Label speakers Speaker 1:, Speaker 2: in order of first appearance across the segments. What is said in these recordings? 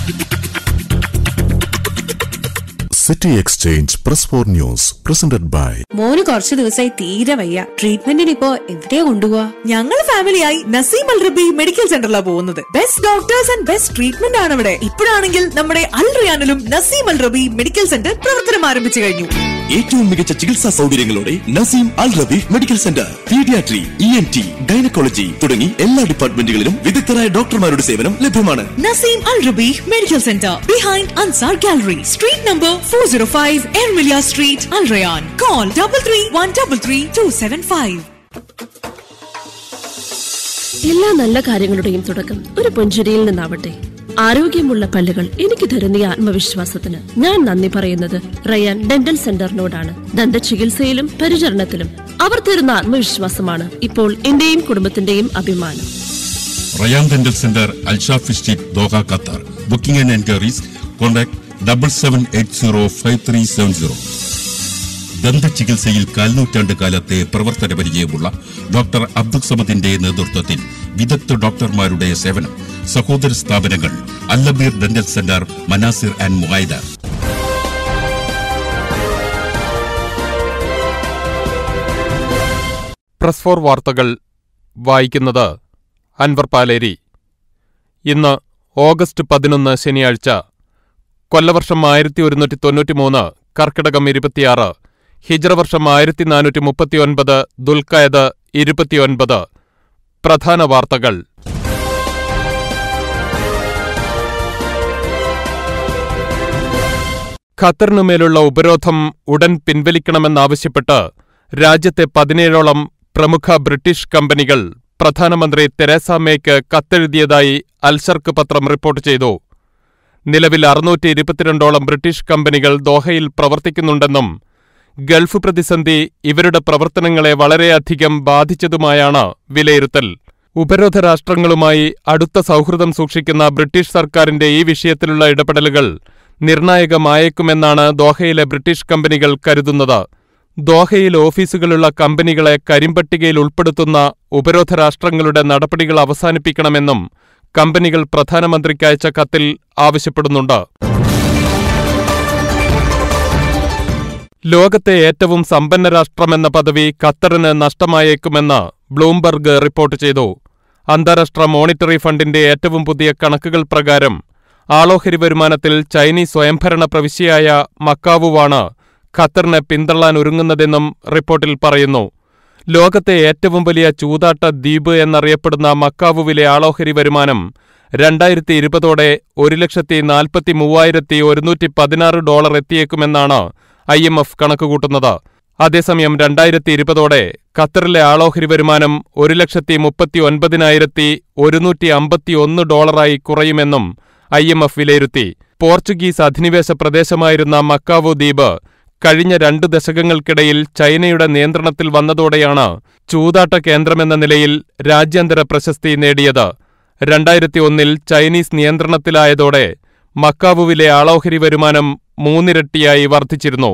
Speaker 1: City exchange press four news presented by
Speaker 2: മോന് കുറച്ചു ദിവസമായി തീരെ വയ്യ ട്രീറ്റ്മെന്റിന് ഇപ്പോ എവിടെയാ കൊണ്ടുപോവാ
Speaker 3: ഞങ്ങൾ ഫാമിലിയായി നസീം അൽ റബി മെഡിക്കൽ സെന്ററിലാണ് പോകുന്നത് best doctors and best treatment ആണ് ഇവിടെ ഇപ്പോഴാണെങ്കിൽ നമ്മുടെ അൽ റിയാനിലും Naseem Al Rabi medical centre പ്രവർത്തനം ആരംഭിച്ചു കഴിഞ്ഞു
Speaker 4: ഏറ്റവും മികച്ച ചികിത്സാ സൗകര്യങ്ങളോടെ Naseem Al Rabeeh medical centre paediatry E N T gynaecology തുടങ്ങി എല്ലാ ഡിപ്പാർട്ട്മെന്റുകളിലും വിദഗ്ധരായ ഡോക്ടർമാരുടെ സേവനം ലഭ്യമാണ്
Speaker 3: Naseem Al Rabi medical centre behind Ansar Gallery street number four zero five Ermilia street Al Rayyan call double three one double three two seven five
Speaker 5: എല്ലാ നല്ല കാര്യങ്ങളുടെയും തുടക്കം ഒരു പുഞ്ചിരിയിൽ നിന്നാവട്ടെ ആരോഗ്യമുള്ള പല്ലുകൾ എനിക്ക് തരുന്ന ഈ ആത്മവിശ്വാസത്തിന് ഞാൻ നന്ദി പറയുന്നത് റയാൻ ഡെന്റൽ സെന്ററിനോടാണ് ദന്ത ചികിത്സയിലും പരിചരണത്തിലും അവർ തരുന്ന ആത്മവിശ്വാസമാണ് ഇപ്പോൾ എന്റെയും കുടുംബത്തിന്റെയും അഭിമാനം
Speaker 6: Rayyan dental centre Al Shaf street Doha Qatar booking and enquiries contact double seven eight zero five three seven zero ദന്ത ചികിത്സയിൽ കാൽനൂറ്റാണ്ട് കാലത്തെ പ്രവർത്തന പരിചയമുള്ള ഡോക്ടർ അബ്ദുൽ സമദിന്റെ നേതൃത്വത്തിൽ വിദഗ്ധ ഡോക്ടർമാരുടെ സേവനം സഹോദര സ്ഥാപനങ്ങൾ Al Abeer dental centre Manasir and Muhaida
Speaker 7: press four വാർത്തകൾ വായിക്കുന്നത് അൻവർ പാലേരി ഇന്ന് ഓഗസ്റ്റ് പതിനൊന്ന് ശനിയാഴ്ച കൊല്ലവർഷം ആയിരത്തി ഒരുന്നൂറ്റി തൊണ്ണൂറ്റിമൂന്ന് കർക്കിടകം ഇരുപത്തിയാറ് ഹിജ്ര വർഷം ആയിരത്തി നാനൂറ്റി മുപ്പത്തിയൊൻപത് ദുൽഖയത് ഇരുപത്തിയൊൻപത് പ്രധാന വാർത്തകൾ ഖത്തറിനുമേലുള്ള ഉപരോധം ഉടൻ പിൻവലിക്കണമെന്നാവശ്യപ്പെട്ട് രാജ്യത്തെ പതിനേഴോളം പ്രമുഖ ബ്രിട്ടീഷ് കമ്പനികൾ പ്രധാനമന്ത്രി തെരേസ മേയ്ക്ക് കത്തെഴുതിയതായി അൽഷർക്ക് പത്രം റിപ്പോർട്ട് ചെയ്തു നിലവിൽ അറുന്നൂറ്റി ഇരുപത്തിരണ്ടോളം ബ്രിട്ടീഷ് കമ്പനികൾ ദോഹയിൽ പ്രവർത്തിക്കുന്നുണ്ടെന്നും ഗൾഫ് പ്രതിസന്ധി ഇവരുടെ പ്രവർത്തനങ്ങളെ വളരെയധികം ബാധിച്ചതുമായാണ് വിലയിരുത്തൽ ഉപരോധ രാഷ്ട്രങ്ങളുമായി അടുത്ത സൗഹൃദം സൂക്ഷിക്കുന്ന ബ്രിട്ടീഷ് സർക്കാരിന്റെ ഈ വിഷയത്തിലുള്ള ഇടപെടലുകൾ നിർണായകമായേക്കുമെന്നാണ് ദോഹയിലെ ബ്രിട്ടീഷ് കമ്പനികൾ കരുതുന്നത് ദോഹയിൽ ഓഫീസുകളുള്ള കമ്പനികളെ കരിമ്പട്ടികയിൽ ഉൾപ്പെടുത്തുന്ന ഉപരോധ രാഷ്ട്രങ്ങളുടെ നടപടികൾ അവസാനിപ്പിക്കണമെന്നും കമ്പനികൾ പ്രധാനമന്ത്രിക്ക് അയച്ച കത്തിൽ ആവശ്യപ്പെടുന്നുണ്ട് ലോകത്തെ ഏറ്റവും സമ്പന്ന രാഷ്ട്രമെന്ന പദവി ഖത്തറിന് നഷ്ടമായേക്കുമെന്ന് ബ്ലൂംബർഗ് റിപ്പോർട്ട് ചെയ്തു അന്താരാഷ്ട്ര മോണിറ്ററി ഫണ്ടിന്റെ ഏറ്റവും പുതിയ കണക്കുകൾ പ്രകാരം ആളോഹരി വരുമാനത്തിൽ ചൈനീസ് സ്വയംഭരണ പ്രവിശ്യയായ മക്കാവുവാണ് ഖത്തറിനെ പിന്തള്ളാൻ ഒരുങ്ങുന്നതെന്നും റിപ്പോർട്ടിൽ പറയുന്നു ലോകത്തെ ഏറ്റവും വലിയ ചൂതാട്ട ദ്വീപ് എന്നറിയപ്പെടുന്ന മക്കാവുവിലെ ആളോഹരി വരുമാനം രണ്ടായിരത്തി ഇരുപതോടെ ഒരു ലക്ഷത്തി നാൽപ്പത്തി മൂവായിരത്തി ഒരുന്നൂറ്റി പതിനാറ് ഡോളർ എത്തിയേക്കുമെന്നാണ് ഐ എം എഫ് കണക്കുകൂട്ടുന്നത് അതേസമയം രണ്ടായിരത്തി ഇരുപതോടെ ഖത്തറിലെ ആളോഹരി വരുമാനം ഒരു ലക്ഷത്തി മുപ്പത്തി ഒൻപതിനായിരത്തി ഒരുന്നൂറ്റി അമ്പത്തി ഒന്ന് ഡോളറായി കുറയുമെന്നും ഐ എം എഫ് വിലയിരുത്തി പോർച്ചുഗീസ് അധിനിവേശ പ്രദേശമായിരുന്ന മക്കാവു ദ്വീപ് കഴിഞ്ഞ രണ്ട് ദശകങ്ങൾക്കിടയിൽ ചൈനയുടെ നിയന്ത്രണത്തിൽ വന്നതോടെയാണ് ചൂതാട്ട കേന്ദ്രമെന്ന നിലയിൽ രാജ്യാന്തര പ്രശസ്തി നേടിയത് രണ്ടായിരത്തി ഒന്നിൽ ചൈനീസ് നിയന്ത്രണത്തിലായതോടെ മക്കാവുവിലെ ആളോഹരി വരുമാനം മൂന്നിരട്ടിയായി വർദ്ധിച്ചിരുന്നു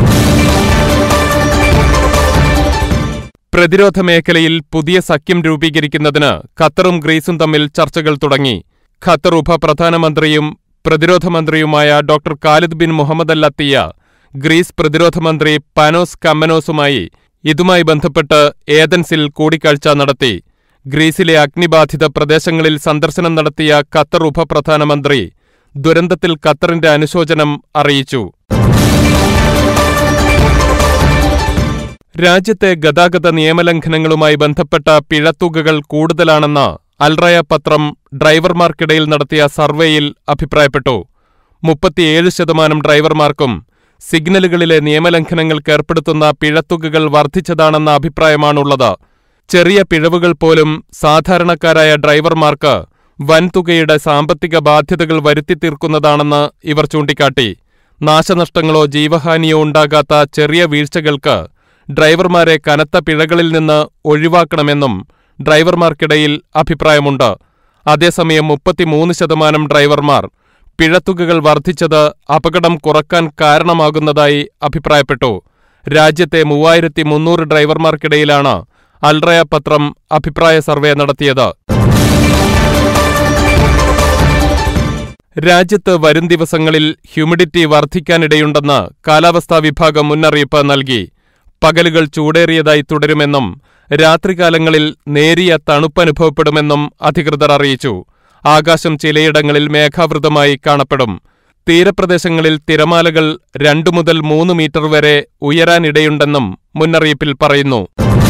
Speaker 7: പ്രതിരോധ മേഖലയിൽ പുതിയ സഖ്യം രൂപീകരിക്കുന്നതിന് ഖത്തറും ഗ്രീസും തമ്മിൽ ചർച്ചകൾ തുടങ്ങി ഖത്തർ ഉപപ്രധാനമന്ത്രിയും പ്രതിരോധ മന്ത്രിയുമായ doctor Khalid bin Mohammed Al Attiyah Greece പ്രതിരോധ മന്ത്രി പാനോസ് കമ്മനോസുമായി ഇതുമായി ബന്ധപ്പെട്ട് ഏതൻസിൽ കൂടിക്കാഴ്ച നടത്തി ഗ്രീസിലെ അഗ്നിബാധിത പ്രദേശങ്ങളിൽ സന്ദർശനം നടത്തിയ ഖത്തർ ഉപപ്രധാനമന്ത്രി ദുരന്തത്തിൽ ഖത്തറിന്റെ അനുശോചനം അറിയിച്ചു രാജ്യത്തെ ഗതാഗത നിയമലംഘനങ്ങളുമായി ബന്ധപ്പെട്ട പിഴത്തുകകൾ കൂടുതലാണെന്ന് അൽറയ പത്രം ഡ്രൈവർമാർക്കിടയിൽ നടത്തിയ സർവേയിൽ അഭിപ്രായപ്പെട്ടു മുപ്പത്തിയേഴ് ശതമാനം ഡ്രൈവർമാർക്കും സിഗ്നലുകളിലെ നിയമലംഘനങ്ങൾക്ക് ഏർപ്പെടുത്തുന്ന പിഴത്തുകകൾ വർദ്ധിച്ചതാണെന്ന അഭിപ്രായമാണുള്ളത് ചെറിയ പിഴവുകൾ പോലും സാധാരണക്കാരായ ഡ്രൈവർമാർക്ക് വൻതുകയുടെ സാമ്പത്തിക ബാധ്യതകൾ വരുത്തിത്തീർക്കുന്നതാണെന്ന് ഇവർ ചൂണ്ടിക്കാട്ടി നാശനഷ്ടങ്ങളോ ജീവഹാനിയോ ഉണ്ടാകാത്ത ചെറിയ വീഴ്ചകൾക്ക് ഡ്രൈവർമാരെ കനത്ത പിഴകളിൽ നിന്ന് ഒഴിവാക്കണമെന്നും ഡ്രൈവർമാർക്കിടയിൽ അഭിപ്രായമുണ്ട് അതേസമയം മുപ്പത്തിമൂന്ന് ശതമാനം ഡ്രൈവർമാർ പിഴത്തുകകൾ വർദ്ധിച്ചത് അപകടം കുറക്കാൻ കാരണമാകുന്നതായി അഭിപ്രായപ്പെട്ടു രാജ്യത്തെ മൂവായിരത്തി മുന്നൂറ് ഡ്രൈവർമാർക്കിടയിലാണ് അൽറയ പത്രം അഭിപ്രായ സർവേ നടത്തിയത് രാജ്യത്ത് വരും ദിവസങ്ങളിൽ ഹ്യൂമിഡിറ്റി വർദ്ധിക്കാനിടയുണ്ടെന്ന് കാലാവസ്ഥാ വിഭാഗം മുന്നറിയിപ്പ് നൽകി പകലുകൾ ചൂടേറിയതായി തുടരുമെന്നും രാത്രികാലങ്ങളിൽ നേരിയ തണുപ്പനുഭവപ്പെടുമെന്നും അധികൃതർ അറിയിച്ചു ആകാശം ചിലയിടങ്ങളിൽ മേഘാവൃതമായി കാണപ്പെടും തീരപ്രദേശങ്ങളിൽ തിരമാലകൾ രണ്ടു മുതൽ മൂന്ന് മീറ്റർ വരെ ഉയരാനിടയുണ്ടെന്നും മുന്നറിയിപ്പിൽ പറയുന്നു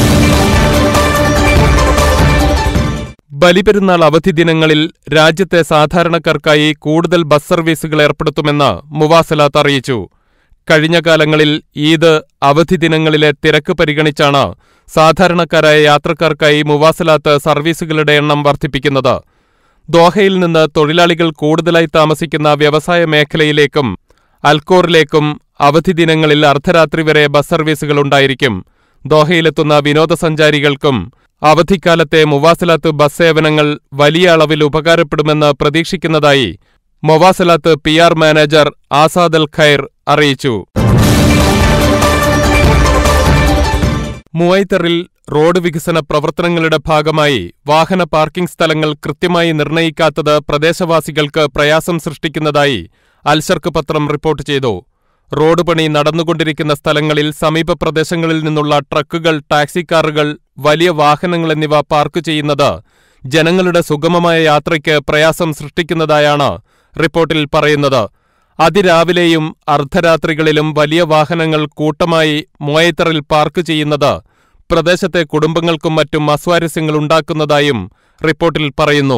Speaker 7: ബലിപെരുന്നാൾ അവധി ദിനങ്ങളിൽ രാജ്യത്തെ സാധാരണക്കാർക്കായി കൂടുതൽ ബസ് സർവീസുകൾ ഏർപ്പെടുത്തുമെന്ന് മുവാസലാത്ത് അറിയിച്ചു കഴിഞ്ഞ കാലങ്ങളിൽ ഈദ് അവധി ദിനങ്ങളിലെ തിരക്ക് പരിഗണിച്ചാണ് സാധാരണക്കാരായ യാത്രക്കാർക്കായി മുവാസലാത്ത് സർവീസുകളുടെ എണ്ണം വർദ്ധിപ്പിക്കുന്നത് ദോഹയിൽ നിന്ന് തൊഴിലാളികൾ കൂടുതലായി താമസിക്കുന്ന വ്യവസായ മേഖലയിലേക്കും അൽക്കോറിലേക്കും അവധി ദിനങ്ങളിൽ അർദ്ധരാത്രി വരെ ബസ് സർവീസുകൾ ഉണ്ടായിരിക്കും ദോഹയിലെത്തുന്ന വിനോദസഞ്ചാരികൾക്കും അവധിക്കാലത്തെ മുവാസലാത്ത് ബസ് സേവനങ്ങൾ വലിയ അളവിൽ ഉപകാരപ്പെടുമെന്ന് പ്രതീക്ഷിക്കുന്നതായി Mowasalat P R manager Azad Al Khair അറിയിച്ചു മൂവൈത്തറിൽ റോഡ് വികസന പ്രവർത്തനങ്ങളുടെ ഭാഗമായി വാഹന പാർക്കിംഗ് സ്ഥലങ്ങൾ കൃത്യമായി നിർണയിക്കാത്തത് പ്രദേശവാസികൾക്ക് പ്രയാസം സൃഷ്ടിക്കുന്നതായി അൽശർക്ക് പത്രം റിപ്പോർട്ട് ചെയ്തു റോഡ് പണി നടന്നുകൊണ്ടിരിക്കുന്ന സ്ഥലങ്ങളിൽ സമീപ പ്രദേശങ്ങളിൽ നിന്നുള്ള ട്രക്കുകൾ ടാക്സി കാറുകൾ വലിയ വാഹനങ്ങൾ എന്നിവ പാർക്ക് ചെയ്യുന്നത് ജനങ്ങളുടെ സുഗമമായ യാത്രയ്ക്ക് പ്രയാസം സൃഷ്ടിക്കുന്നതായാണ് റിപ്പോർട്ടിൽ പറയുന്നത് അതിരാവിലെയും അർദ്ധരാത്രികളിലും വലിയ വാഹനങ്ങൾ കൂട്ടമായി മോയത്തറിൽ പാർക്ക് ചെയ്യുന്നത് പ്രദേശത്തെ കുടുംബങ്ങൾക്കും മറ്റും അസ്വാരസ്യങ്ങൾ ഉണ്ടാക്കുന്നതായും റിപ്പോർട്ടിൽ പറയുന്നു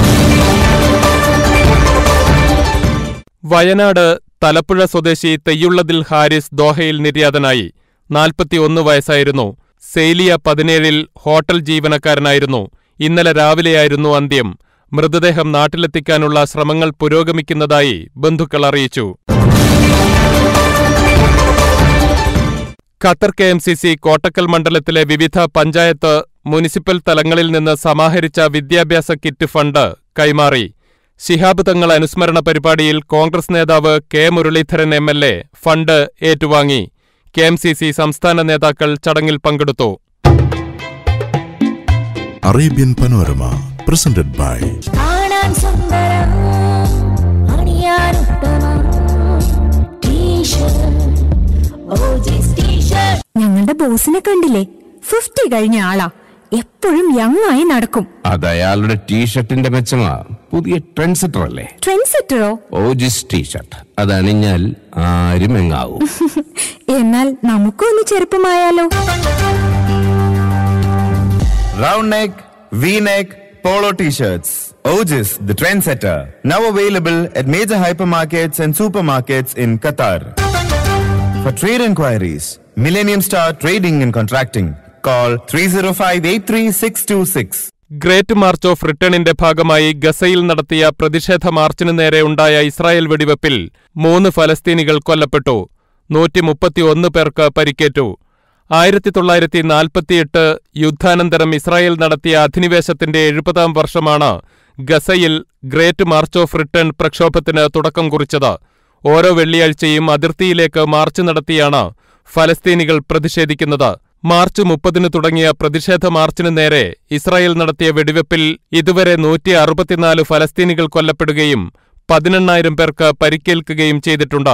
Speaker 7: വയനാട് തലപ്പുഴ സ്വദേശി തെയ്യുള്ളതിൽ ഹാരിസ് ദോഹയിൽ നിര്യാതനായി നാൽപ്പത്തിയൊന്ന് വയസ്സായിരുന്നു സെയിലിയ പതിനേഴിൽ ഹോട്ടൽ ജീവനക്കാരനായിരുന്നു ഇന്നലെ രാവിലെയായിരുന്നു അന്ത്യം മൃതദേഹം നാട്ടിലെത്തിക്കാനുള്ള ശ്രമങ്ങൾ പുരോഗമിക്കുന്നതായി ബന്ധുക്കൾ അറിയിച്ചു Qatar K M C C Kottakkal മണ്ഡലത്തിലെ വിവിധ പഞ്ചായത്ത് മുനിസിപ്പൽ തലങ്ങളിൽ നിന്ന് സമാഹരിച്ച വിദ്യാഭ്യാസ കിറ്റ് ഫണ്ട് കൈമാറി ശിഹാബ് തങ്ങൾ അനുസ്മരണ പരിപാടിയിൽ കോൺഗ്രസ് നേതാവ് K Muraleedharan M L A fund ഏറ്റുവാങ്ങി കെ എം സി സി സംസ്ഥാന നേതാക്കൾ ചടങ്ങിൽ പങ്കെടുത്തു
Speaker 1: അറേബ്യൻ പനോരമ പ്രസന്റഡ് ബൈ
Speaker 8: കാണാൻ സുന്ദരം അണിയാൻ ഉത്തമം ടീഷർട്ട് ഓജീസ് ടീഷർട്ട്
Speaker 9: ഞങ്ങളുടെ ബോസിനെ കണ്ടില്ലേ ഫിഫ്റ്റി കഴിഞ്ഞ ആളാ എപ്പോഴും യങ് ആയി നടക്കും
Speaker 10: അത് അയാളുടെ ടീഷർട്ടിന്റെ മെച്ചമാ പുതിയ ട്രെൻഡ് സെറ്റർ അല്ലേ
Speaker 9: ട്രെൻഡ് സെറ്ററോ
Speaker 10: ഓജിസ് ടീഷർട്ട് അത് അണിഞ്ഞാൽ ആരും എങ്ങാവും
Speaker 9: എന്നാൽ നമുക്കും ഒന്ന് ചെറുപ്പമായാലോ
Speaker 11: Round neck, V-neck, polo t-shirts. Ogis, the trendsetter. Now available at major hypermarkets and supermarkets in Qatar. For trade inquiries, Millennium Star Trading and Contracting. Call 305-83626.
Speaker 7: Great march of റിട്ടേണിന്റെ ഭാഗമായി ഗസയിൽ നടത്തിയ പ്രതിഷേധ മാർച്ചിനു നേരെ ഉണ്ടായ ഇസ്രായേൽ വെടിവെപ്പിൽ മൂന്ന് ഫലസ്തീനികൾ കൊല്ലപ്പെട്ടു നൂറ്റി മുപ്പത്തിയൊന്ന് പേർക്ക് പരിക്കേറ്റു ആയിരത്തി തൊള്ളായിരത്തി നാൽപ്പത്തിയെട്ട് യുദ്ധാനന്തരം ഇസ്രായേൽ നടത്തിയ അധിനിവേശത്തിന്റെ എഴുപതാം വർഷമാണ് ഗസയിൽ ഗ്രേറ്റ് മാർച്ച് ഓഫ് റിട്ടേൺ പ്രക്ഷോഭത്തിന് തുടക്കം കുറിച്ചത് ഓരോ വെള്ളിയാഴ്ചയും അതിർത്തിയിലേക്ക് മാർച്ച് നടത്തിയാണ് ഫലസ്തീനികൾ പ്രതിഷേധിക്കുന്നത് മാർച്ച് മുപ്പതിന് തുടങ്ങിയ പ്രതിഷേധ മാർച്ചിന് നേരെ ഇസ്രായേൽ നടത്തിയ വെടിവെപ്പിൽ ഇതുവരെ നൂറ്റി അറുപത്തിനാല് ഫലസ്തീനികൾ കൊല്ലപ്പെടുകയും പതിനെണ്ണായിരം പേർക്ക് പരിക്കേൽക്കുകയും ചെയ്തിട്ടുണ്ട്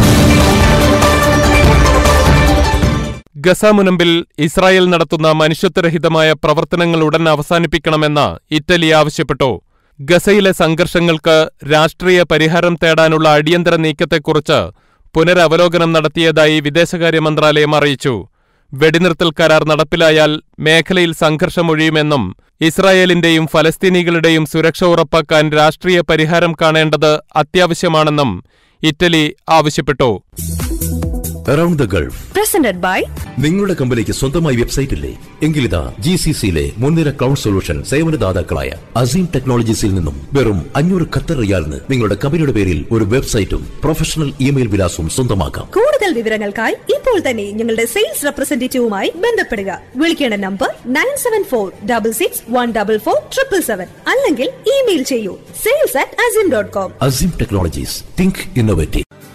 Speaker 7: ഗസ മുനമ്പിൽ ഇസ്രായേൽ നടത്തുന്ന മനുഷ്യത്വരഹിതമായ പ്രവർത്തനങ്ങൾ ഉടൻ അവസാനിപ്പിക്കണമെന്ന് ഇറ്റലി ആവശ്യപ്പെട്ടു ഗസയിലെ സംഘർഷങ്ങൾക്ക് രാഷ്ട്രീയ പരിഹാരം തേടാനുള്ള അടിയന്തര നീക്കത്തെക്കുറിച്ച് പുനരവലോകനം നടത്തിയതായി വിദേശകാര്യ മന്ത്രാലയം അറിയിച്ചു വെടിനിർത്തൽ കരാർ നടപ്പിലായാൽ മേഖലയിൽ സംഘർഷമൊഴിയുമെന്നും ഇസ്രായേലിന്റെയും ഫലസ്തീനികളുടെയും സുരക്ഷ ഉറപ്പാക്കാൻ രാഷ്ട്രീയ പരിഹാരം കാണേണ്ടത് അത്യാവശ്യമാണെന്നും ഇറ്റലി ആവശ്യപ്പെട്ടു
Speaker 12: around the Gulf
Speaker 2: presented by
Speaker 12: നിങ്ങളുടെ കമ്പനിക്ക് സ്വന്തമായി വെബ്സൈറ്റ് ഇല്ലേ എങ്കിലിതാ ജി സി സിയിലെ മുൻനിര ക്ലൗഡ് സൊല്യൂഷൻ സേവനദാതാക്കളായ അസീം ടെക്നോളജീസിൽ നിന്നും വെറും അഞ്ഞൂറ് ഖത്തർ റിയാലിന് നിങ്ങളുടെ കമ്പനിയുടെ പേരിൽ ഒരു വെബ്സൈറ്റും പ്രൊഫഷണൽ ഇമെയിൽ വിലാസവും സ്വന്തമാക്കാം
Speaker 2: കൂടുതൽ വിവരങ്ങൾക്കായി ഇപ്പോൾ തന്നെ ഞങ്ങളുടെ സെയിൽസ് റെപ്രസെന്റേറ്റീവുമായി ബന്ധപ്പെടുക വിളിക്കേണ്ട number nine seven four double six one double four triple seven അല്ലെങ്കിൽ ഇമെയിൽ ചെയ്യൂ sales at Azim dot com
Speaker 12: Azeem technologies think innovative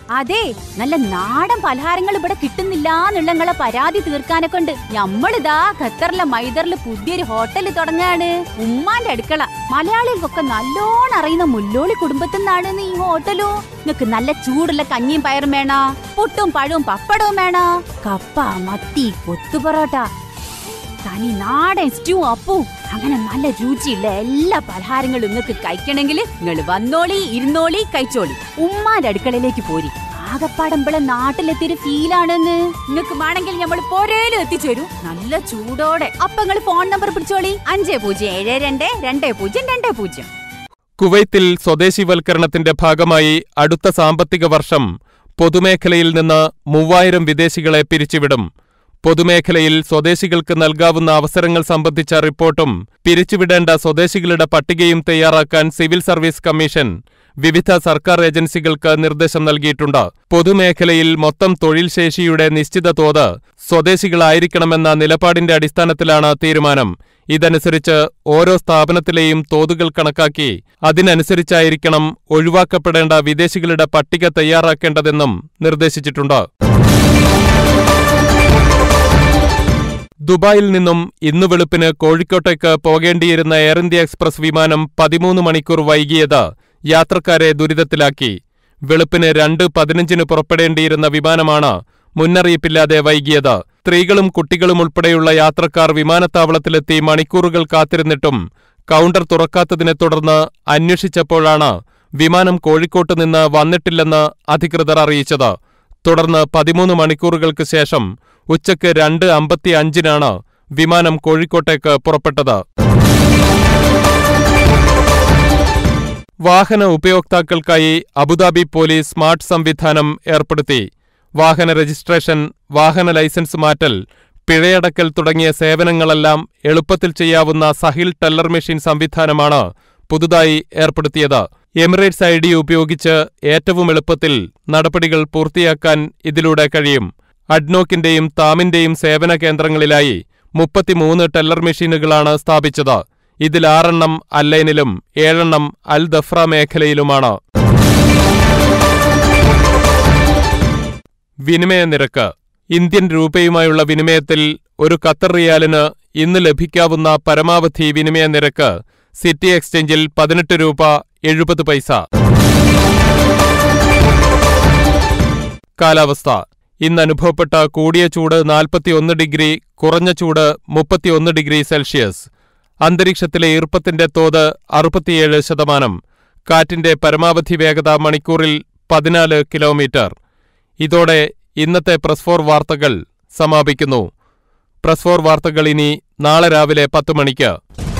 Speaker 13: അതെ നല്ല നാടൻ പലഹാരങ്ങൾ ഇവിടെ കിട്ടുന്നില്ല എന്നുള്ളങ്ങളെ പരാതി തീർക്കാനെ കൊണ്ട് ഞമ്മളിതാ ഖത്തറിലെ മൈദറിൽ പുതിയൊരു ഹോട്ടൽ തുടങ്ങാണ് ഉമ്മാന്റെ അടുക്കള മലയാളികൾക്കൊക്കെ നല്ലോണം അറിയുന്ന മുല്ലോളി കുടുംബത്തിൽ നിന്നാണ് ഈ ഹോട്ടലോ നിങ്ങക്ക് നല്ല ചൂടുള്ള കഞ്ഞിയും പയറും വേണോ പുട്ടും പഴവും പപ്പടവും വേണോ കപ്പ മത്തി കൊത്തുപൊറോട്ട തനി നാടൻ സ്റ്റൂ അപ്പു അങ്ങനെ നല്ല രുചിയുള്ള എല്ലാ പലഹാരങ്ങളും നിങ്ങൾക്ക് കഴിക്കണമെങ്കിൽ നിങ്ങൾ വന്നോളി ഇരുന്നോളി കഴിച്ചോളി ഉമ്മാന്റെ അടുക്കളയിലേക്ക് പോരി ആകപ്പാടമ്പളെ നാട്ടിലെത്തിയൊരു ഫീലാണെന്ന് നിങ്ങൾക്ക് വേണമെങ്കിൽ നമ്മൾ പോരേലും എത്തിച്ചു തരും നല്ല ചൂടോടെ അപ്പൊ നിങ്ങൾ ഫോൺ നമ്പർ പിടിച്ചോളി അഞ്ച് പൂജ്യം ഏഴ് രണ്ട് രണ്ട് പൂജ്യം രണ്ട് പൂജ്യം
Speaker 7: കുവൈത്തിൽ സ്വദേശിവൽക്കരണത്തിന്റെ ഭാഗമായി അടുത്ത സാമ്പത്തിക വർഷം പൊതുമേഖലയിൽ നിന്ന് മൂവായിരം വിദേശികളെ പിരിച്ചുവിടും പൊതുമേഖലയിൽ സ്വദേശികൾക്ക് നൽകാവുന്ന അവസരങ്ങൾ സംബന്ധിച്ച റിപ്പോർട്ടും പിരിച്ചുവിടേണ്ട സ്വദേശികളുടെ പട്ടികയും തയ്യാറാക്കാൻ സിവിൽ സർവീസ് കമ്മീഷൻ വിവിധ സർക്കാർ ഏജൻസികൾക്ക് നിർദ്ദേശം നൽകിയിട്ടുണ്ട് പൊതുമേഖലയിൽ മൊത്തം തൊഴിൽ ശേഷിയുടെ നിശ്ചിത തോത് സ്വദേശികളായിരിക്കണമെന്ന നിലപാടിന്റെ അടിസ്ഥാനത്തിലാണ് തീരുമാനം ഇതനുസരിച്ച് ഓരോ സ്ഥാപനത്തിലെയും തോതുകൾ കണക്കാക്കി അതിനനുസരിച്ചായിരിക്കണം ഒഴിവാക്കപ്പെടേണ്ട വിദേശികളുടെ പട്ടിക തയ്യാറാക്കേണ്ടതെന്നും നിർദ്ദേശിച്ചിട്ടുണ്ട് ദുബായിൽ നിന്നും ഇന്നു വെളുപ്പിന് കോഴിക്കോട്ടേക്ക് പോകേണ്ടിയിരുന്ന എയർ ഇന്ത്യ എക്സ്പ്രസ് വിമാനം പതിമൂന്ന് മണിക്കൂർ വൈകിയത് യാത്രക്കാരെ ദുരിതത്തിലാക്കി വെളുപ്പിന് രണ്ട് പതിനഞ്ചിന് പുറപ്പെടേണ്ടിയിരുന്ന വിമാനമാണ് മുന്നറിയിപ്പില്ലാതെ വൈകിയത് സ്ത്രീകളും കുട്ടികളും ഉൾപ്പെടെയുള്ള യാത്രക്കാർ വിമാനത്താവളത്തിലെത്തി മണിക്കൂറുകൾ കാത്തിരുന്നിട്ടും കൗണ്ടർ തുറക്കാത്തതിനെ തുടർന്ന് അന്വേഷിച്ചപ്പോഴാണ് വിമാനം കോഴിക്കോട്ട് നിന്ന് വന്നിട്ടില്ലെന്ന് അധികൃതർ അറിയിച്ചത് തുടർന്ന് പതിമൂന്ന് മണിക്കൂറുകൾക്ക് ശേഷം ഉച്ചയ്ക്ക് രണ്ട് അമ്പത്തി അഞ്ചിനാണ് വിമാനം കോഴിക്കോട്ടേക്ക് പുറപ്പെട്ടത് വാഹന ഉപയോക്താക്കൾക്കായി അബുദാബി പോലീസ് സ്മാർട്ട് സംവിധാനം ഏർപ്പെടുത്തി വാഹന രജിസ്ട്രേഷൻ വാഹന ലൈസൻസ് മാറ്റൽ പിഴയടക്കൽ തുടങ്ങിയ സേവനങ്ങളെല്ലാം എളുപ്പത്തിൽ ചെയ്യാവുന്ന സഹിൽ ടെല്ലർ മെഷീൻ സംവിധാനമാണ് പുതുതായി ഏർപ്പെടുത്തിയത് എമിറേറ്റ്സ് ഐ ഡി ഉപയോഗിച്ച് ഏറ്റവും എളുപ്പത്തിൽ നടപടികൾ പൂർത്തിയാക്കാൻ ഇതിലൂടെ കഴിയും അഡ്നോക്കിന്റെയും താമിന്റെയും സേവന കേന്ദ്രങ്ങളിലായി മുപ്പത്തിമൂന്ന് ടെല്ലർ മെഷീനുകളാണ് സ്ഥാപിച്ചത് ഇതിൽ ആറെണ്ണം അല്ലൈനിലും ഏഴെണ്ണം അൽ ദഫ്ര മേഖലയിലുമാണ് വിനിമയ നിരക്ക് ഇന്ത്യൻ രൂപയുമായുള്ള വിനിമയത്തിൽ ഒരു ഖത്തർ റിയാലിന് ഇന്ന് ലഭിക്കാവുന്ന പരമാവധി വിനിമയ നിരക്ക് സിറ്റി എക്സ്ചേഞ്ചിൽ പതിനെട്ട് രൂപ എഴുപത് പൈസ കാലാവസ്ഥ ഇന്ന് അനുഭവപ്പെട്ട കൂടിയ ചൂട് നാൽപ്പത്തിയൊന്ന് ഡിഗ്രി കുറഞ്ഞ ചൂട് മുപ്പത്തിയൊന്ന് ഡിഗ്രി സെൽഷ്യസ് അന്തരീക്ഷത്തിലെ ഈർപ്പത്തിന്റെ തോത് അറുപത്തിയേഴ് ശതമാനം കാറ്റിന്റെ പരമാവധി വേഗത മണിക്കൂറിൽ പതിനാല് കിലോമീറ്റർ ഇതോടെ ഇന്നത്തെ പ്രസ് ഫോർ വാർത്തകൾ സമാപിക്കുന്നു പ്രസ് ഫോർ വാർത്തകൾ ഇനി നാളെ രാവിലെ പത്ത് മണിക്ക്